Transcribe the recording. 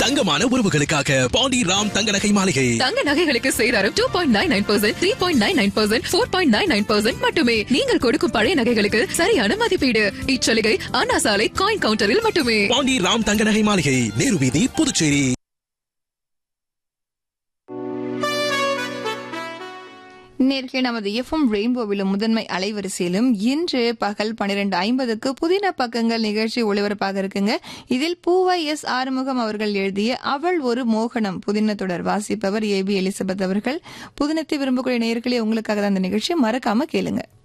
தங்கமான உறவுகளுக்காக பாண்டி ராம் தங்க நகை மாளிகை தங்க நகைகளுக்கு சேதாரம் two point nine nine percent three point nine nine percent four point nine nine percent மட்டுமே நீங்கள் கொடுக்கும் பழைய நகைகளுக்கு சரியான மதிப்பீடு இச்சலுகை அண்ணா சாலை காயின் கவுண்டரில் மட்டுமே பாண்டி ராம் தங்க நகை மாளிகை நேரு வீதி புதுச்சேரி நேர்களே நமது எஃப்எம் ரெயின்போவிலும் முதன்மை அலைவரிசையிலும் இன்று பகல் பன்னிரண்டு ஐம்பதுக்கு புதின பக்கங்கள் நிகழ்ச்சி ஒளிபரப்பாக இருக்குங்க இதில் பூவை எஸ் ஆறுமுகம் அவர்கள் எழுதிய அவள் ஒரு மோகனம் புதின தொடர் வாசிப்பவர் ஏ பி எலிசபெத் அவர்கள் புதினத்தை விரும்பக்கூடிய நேர்களே உங்களுக்காக தான் அந்த நிகழ்ச்சி மறக்காம கேளுங்க